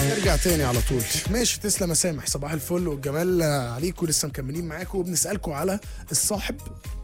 نرجع تاني على طول ماشي تسلم يا سامح صباح الفل والجمال عليكم لسه مكملين معاكم وبنسالكم على الصاحب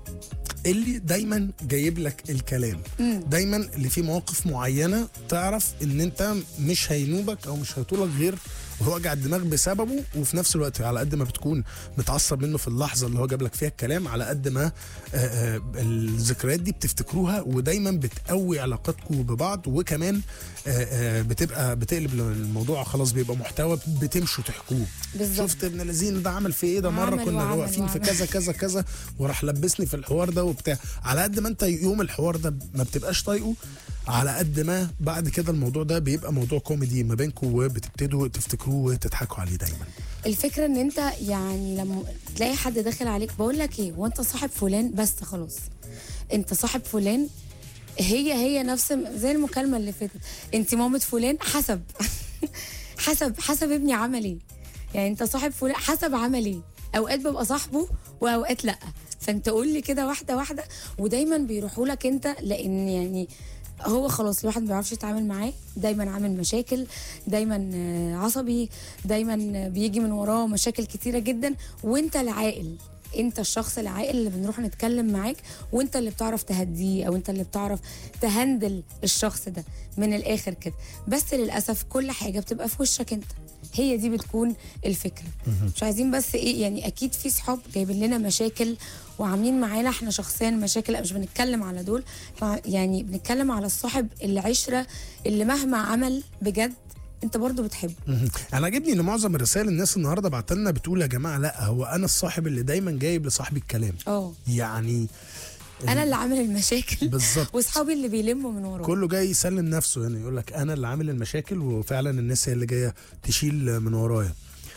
اللي دايما جايب لك الكلام دايما اللي فيه مواقف معينه تعرف ان انت مش هينوبك او مش هيطولك غير وجع الدماغ بسببه وفي نفس الوقت على قد ما بتكون متعصب منه في اللحظه اللي هو جاب لك فيها الكلام على قد ما آه، آه، الذكريات دي بتفتكروها ودايما بتقوي علاقاتكم ببعض وكمان آه، آه، بتبقى بتقلب الموضوع خلاص بيبقى محتوى بتمشوا تحكوه بالظبط. شفت ابن الذين ده عمل في ايه ده مره عمل كنا وعمل واقفين في وعمل. كذا كذا كذا وراح لبسني في الحوار ده وبتاع على قد ما انت يوم الحوار ده ما بتبقاش طايقه على قد ما بعد كده الموضوع ده بيبقى موضوع كوميدي ما بينكم وبتبتدوا تفتكروه وتضحكوا عليه دايما الفكره ان انت يعني لما تلاقي حد داخل عليك بقول لك ايه وانت صاحب فلان بس خلاص انت صاحب فلان هي هي نفس زي المكالمه اللي فاتت انت مامة فلان حسب حسب حسب ابني عمل ايه يعني انت صاحب فلان حسب عمل ايه اوقات ببقى صاحبه واوقات لا فانت قول لي كده واحده واحده ودايما بيروحوا لك انت لان يعني هو خلاص الواحد ما بيعرفش يتعامل معاه دايما عامل مشاكل دايما آه، عصبي دايما آه، بيجي من وراه مشاكل كتيره جدا وانت العاقل انت الشخص العاقل اللي بنروح نتكلم معاك وانت اللي بتعرف تهديه او انت اللي بتعرف تهندل الشخص ده من الاخر كده بس للاسف كل حاجه بتبقى في وشك انت هي دي بتكون الفكره مش عايزين بس ايه يعني اكيد في صحاب جايبين لنا مشاكل وعاملين معانا احنا شخصيا مشاكل لا مش بنتكلم على دول إحنا يعني بنتكلم على الصاحب العشره اللي مهما عمل بجد انت برضو بتحبه انا عاجبني ان معظم الرسائل الناس النهارده بعت لنا بتقول يا جماعه لا هو انا الصاحب اللي دايما جايب لصاحبي الكلام اه يعني انا اللي عامل المشاكل بالظبط واصحابي اللي بيلموا من وراه كله جاي يسلم نفسه يعني يقول لك انا اللي عامل المشاكل وفعلا الناس هي اللي جايه تشيل من ورايا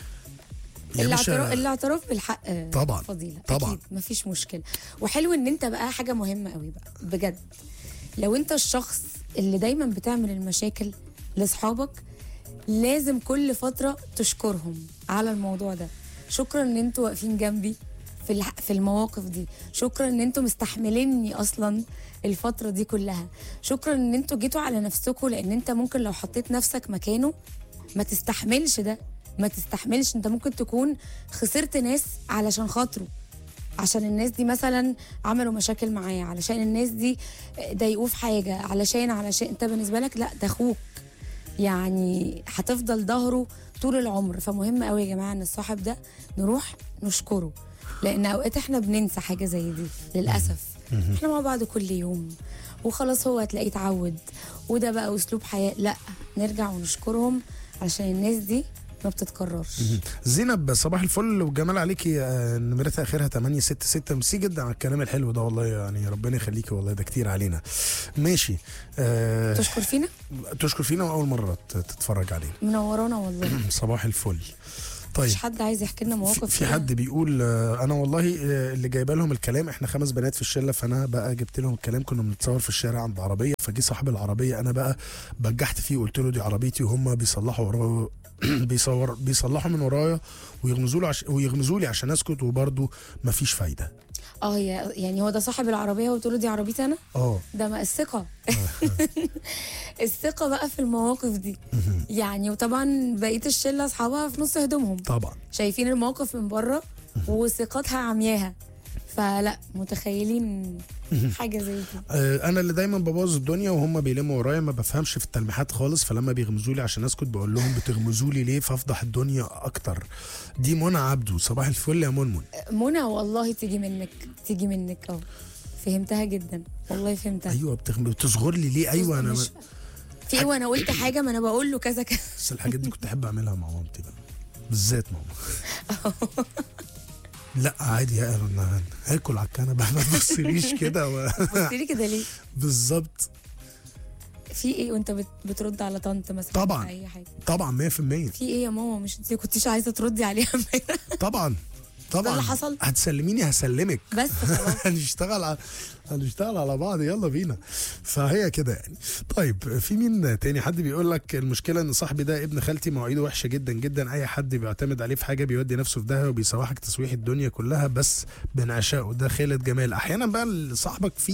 يا الاعتراف باشا، الاعتراف بالحق آه، طبعاً، فضيله طبعاً. اكيد مفيش مشكله وحلو ان انت بقى حاجه مهمه قوي بقى بجد لو انت الشخص اللي دايما بتعمل المشاكل لاصحابك لازم كل فتره تشكرهم على الموضوع ده شكرا ان انتوا واقفين جنبي في الح... في المواقف دي شكرا ان انتوا مستحمليني اصلا الفتره دي كلها شكرا ان انتوا جيتوا على نفسكم لان انت ممكن لو حطيت نفسك مكانه ما تستحملش ده ما تستحملش انت ممكن تكون خسرت ناس علشان خاطره عشان الناس دي مثلا عملوا مشاكل معاه علشان الناس دي ضايقوه في حاجه علشان علشان انت بالنسبه لك لا ده اخوك يعني هتفضل ظهره طول العمر فمهم قوي يا جماعه ان الصاحب ده نروح نشكره لان اوقات احنا بننسى حاجه زي دي للاسف احنا مع بعض كل يوم وخلاص هو هتلاقيه اتعود وده بقى اسلوب حياه لا نرجع ونشكرهم علشان الناس دي ما بتتكررش زينب صباح الفل وجمال عليكي آه، نمرتها اخرها 866 ميرسي جدا على الكلام الحلو ده والله يعني ربنا يخليكي والله ده كتير علينا ماشي آه تشكر فينا تشكر فينا واول مره ت- تتفرج علينا منورانا والله صباح الفل طيب مش حد عايز يحكي لنا في, مواقف في كده؟ حد بيقول آه، انا والله آه، اللي جايبه لهم الكلام احنا خمس بنات في الشله فانا بقى جبت لهم الكلام كنا بنتصور في الشارع عند عربيه فجي صاحب العربيه انا بقى بجحت فيه وقلت له دي عربيتي وهم بيصلحوا ورا بيصور بيصلحوا من ورايا ويغمزوا له عش... ويغمزوا لي عشان اسكت وبرده مفيش فايده اه هي يعني هو ده صاحب العربيه وتقول له دي عربيتي انا اه ده ما الثقه الثقه بقى في المواقف دي يعني وطبعا بقيه الشله اصحابها في نص هدومهم طبعا شايفين الموقف من بره وثقتها عمياها فلا متخيلين حاجه زي دي آه، انا اللي دايما ببوظ الدنيا وهم بيلموا ورايا ما بفهمش في التلميحات خالص فلما بيغمزوا لي عشان اسكت بقول لهم بتغمزوا لي ليه فافضح الدنيا اكتر دي منى عبده صباح الفل يا منمن منى والله تيجي منك تيجي منك اه فهمتها جدا والله فهمتها ايوه بتغم... بتصغر لي ليه ايوه انا مش- في ايه وانا قلت حاجه ما انا بقول له كذا كذا بس الحاجات دي كنت احب اعملها مع مامتي بقى بالذات ماما لا عادي يا انا هاكل على الكنبه ما تبصليش كده و... بصي كده ليه بالظبط في ايه وانت بت- بترد على طنط مثلا طبعاً. في اي حاجه طبعا 100% في ايه يا ماما مش انت كنتيش عايزه تردي عليها امبارح طبعا طبعا اللي حصل؟ هتسلميني هسلمك بس خلاص هنشتغل على هنشتغل على بعض يلا بينا فهي كده يعني طيب في مين تاني حد بيقول لك المشكله ان صاحبي ده ابن خالتي مواعيده وحشه جدا جدا اي حد بيعتمد عليه في حاجه بيودي نفسه في داهيه وبيسوحك تسويح الدنيا كلها بس بنعشقه ده خالد جمال احيانا بقى اللي صاحبك فيه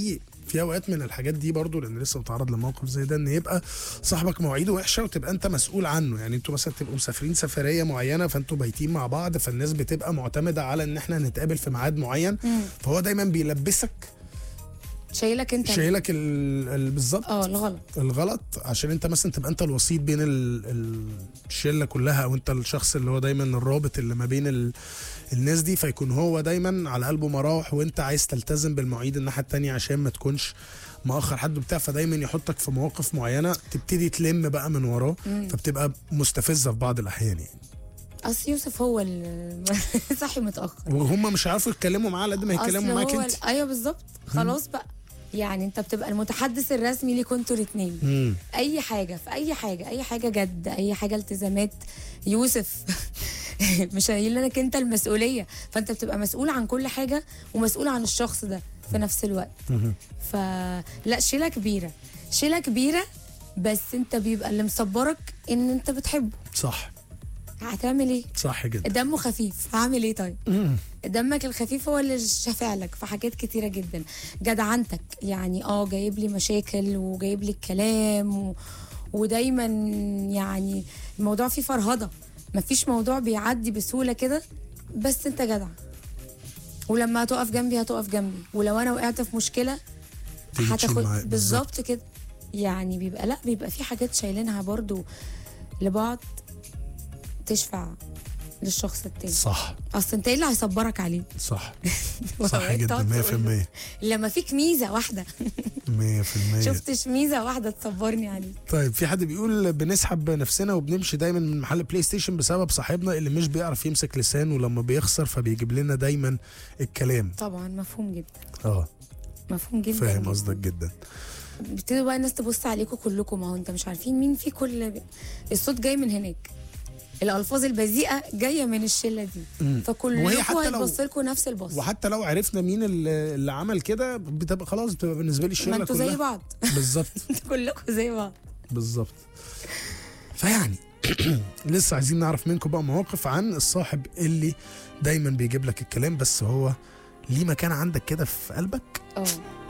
في اوقات من الحاجات دي برضو لان لسه متعرض لموقف زي ده ان يبقى صاحبك مواعيده وحشه وتبقى انت مسؤول عنه يعني انتوا مثلا تبقوا مسافرين سفريه معينه فانتوا بايتين مع بعض فالناس بتبقى معتمده على ان احنا نتقابل في ميعاد معين فهو دايما بيلبسك شايلك انت شايلك ال- ال- بالظبط اه الغلط الغلط عشان انت مثلا تبقى انت الوسيط بين ال- ال- الشله كلها او انت الشخص اللي هو دايما الرابط اللي ما بين ال- الناس دي فيكون هو دايما على قلبه مراوح وانت عايز تلتزم بالمواعيد الناحيه التانية عشان ما تكونش مأخر حد بتاع فدايما يحطك في مواقف معينه تبتدي تلم بقى من وراه فبتبقى مستفزه في بعض الاحيان يعني اصل يوسف هو اللي صحي متاخر وهم مش عارفوا يتكلموا معاه على قد ما اصل يتكلموا معاك هو انت ال- ايوه بالظبط خلاص بقى يعني انت بتبقى المتحدث الرسمي ليكوا انتوا الاثنين مم. اي حاجه في اي حاجه اي حاجه جد اي حاجه التزامات يوسف مش قايل لك انت المسؤوليه فانت بتبقى مسؤول عن كل حاجه ومسؤول عن الشخص ده في نفس الوقت مهم. فلا شيله كبيره شيله كبيره بس انت بيبقى اللي مصبرك ان انت بتحبه صح هتعمل ايه صح جدا دمه خفيف هعمل ايه طيب مم. دمك الخفيف هو اللي شافع لك في حاجات كتيره جدا جدعنتك يعني اه جايب لي مشاكل وجايب لي الكلام و... ودايما يعني الموضوع فيه فرهضه مفيش موضوع بيعدي بسهوله كده بس انت جدع ولما هتقف جنبي هتقف جنبي ولو انا وقعت في مشكله تيجي تشيل معاه. هتاخد بالظبط كده يعني بيبقى لا بيبقى في حاجات شايلينها برضو لبعض تشفع للشخص التاني صح اصل انت ايه اللي هيصبرك عليه صح صح وأوقات جدا تقعد تقول له 100% لما فيك ميزه واحده 100% شفتش ميزه واحده تصبرني عليه طيب في حد بيقول بنسحب نفسنا وبنمشي دايما من محل بلاي ستيشن بسبب صاحبنا اللي مش بيعرف يمسك لسانه ولما بيخسر فبيجيب لنا دايما الكلام طبعا مفهوم جدا اه مفهوم جدا فاهم جداً. قصدك جدا بيبتدوا بقى الناس تبص عليكم كلكم ما هو انت مش عارفين مين في كل الصوت جاي من هناك الالفاظ البذيئه جايه من الشله دي وهي فكلكم حتى لو- هيتبص لكم نفس البص وحتى لو عرفنا مين اللي اللي عمل كده بتبقى خلاص بتبقى بالنسبه لي ما الشله انتوا زي كلها بعض بالظبط انتوا كلكم زي بعض بالظبط فيعني لسه عايزين نعرف منكم بقى مواقف عن الصاحب اللي دايما بيجيب لك الكلام بس هو ليه مكان عندك كده في قلبك اه